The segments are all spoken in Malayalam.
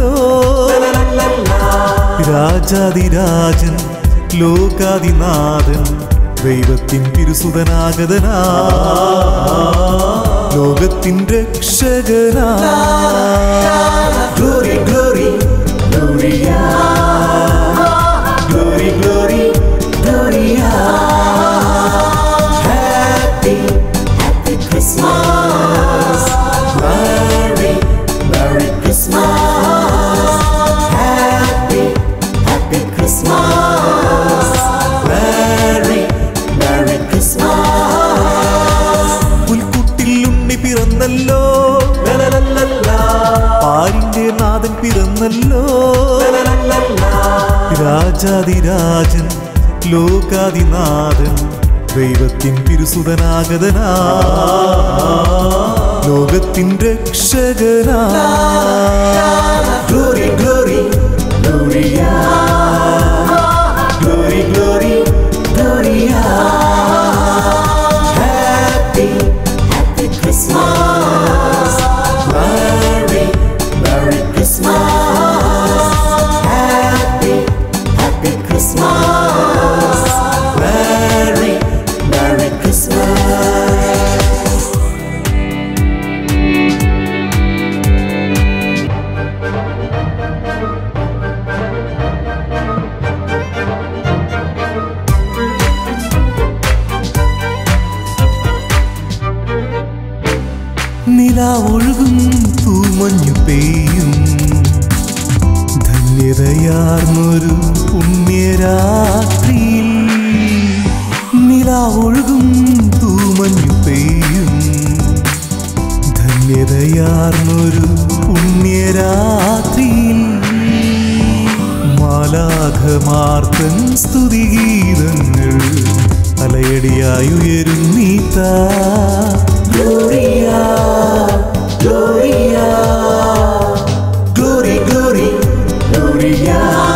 പിറന്നല്ലോ രാജാതിരാജൻ ലോകാതിനാഥൻ ദൈവത്തിൻ തിരുസുതനാഗതനാ ലോകത്തിൻ രക്ഷകനാ glory glory gloria glory glory gloria happy happy Christmas merry merry Christmas happy happy Christmas merry merry Christmas പുൽക്കുട്ടിൽ ഉണ്ണി പിറന്നല്ലോ പാരിന്റെ നാഥൻ പിറന്നല്ലോ രാജാതിരാജൻ ലോകാതിനാഥൻ ദൈവത്തിൻ തിരുസുതനാഗതനാ ലോകത്തിൻ രക്ഷകനാ glory glory gloria glory glory gloria happy happy Christmas merry merry Christmas happy happy Christmas merry merry Christmas നിലാവൊഴുകും തൂമഞ്ഞു പെയ്യും ധന്യതയാർന്നൊരു പുണ്യരാത്രിയിൽ നിലാവൊഴുകും തൂമഞ്ഞു പെയ്യും ധന്യതയാർന്നൊരു പുണ്യരാത്രിയിൽ മാലാഘമാർത്തൻ സ്തുതിഗീതങ്ങൾ അലയടിയായി ഉയരും നീത്താ Gloria, Gloria, Glory, Glory, Gloria,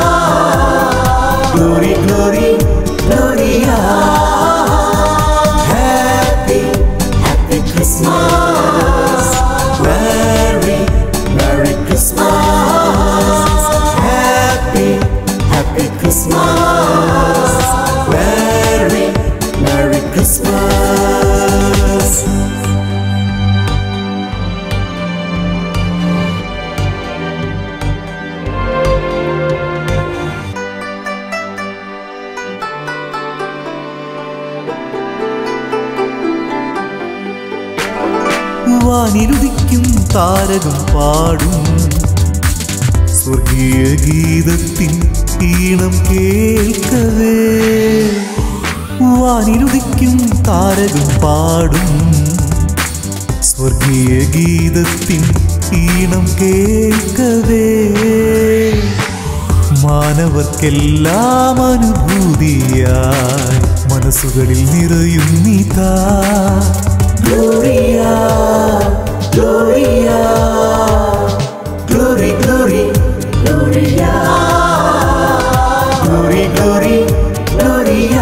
Glory, Glory, Gloria. Happy, Happy Christmas, Merry, Merry Christmas. Happy, Happy Christmas, Merry, Merry Christmas. വാനിരുദിക്കും താരകം പാടും സ്വർഗീയ ഗീതത്തിൻ ഈണം കേൾക്കവേ വാനിരുദിക്കും താരകം പാടും സ്വർഗീയ ഗീതത്തിൻ ഈണം കേൾക്കവേ മാനവർക്കെല്ലാം അനുഭൂതിയായി മനസ്സുകളിൽ നിറയും നീതാ gloria gloria glory glory gloria glory glory gloria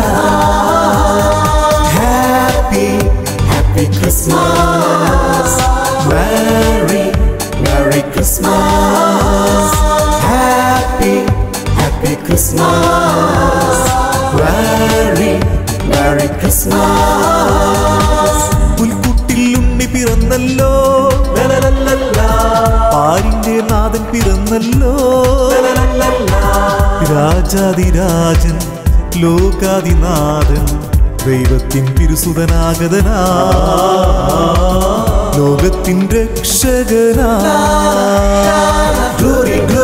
happy happy Christmas merry merry Christmas happy happy Christmas merry merry Christmas പുൽക്കുട്ടിൽ ഉണ്ണി പിറന്നല്ലോ പാരിന്റെ നാഥൻ പിറന്നല്ലോ രാജാതിരാജൻ ലോകാതിനാഥൻ ദൈവത്തിൻ തിരുസുതനാഗതനാ ലോകത്തിൻ രക്ഷകനാ ഗ്ലോറി ഗ്ലോറി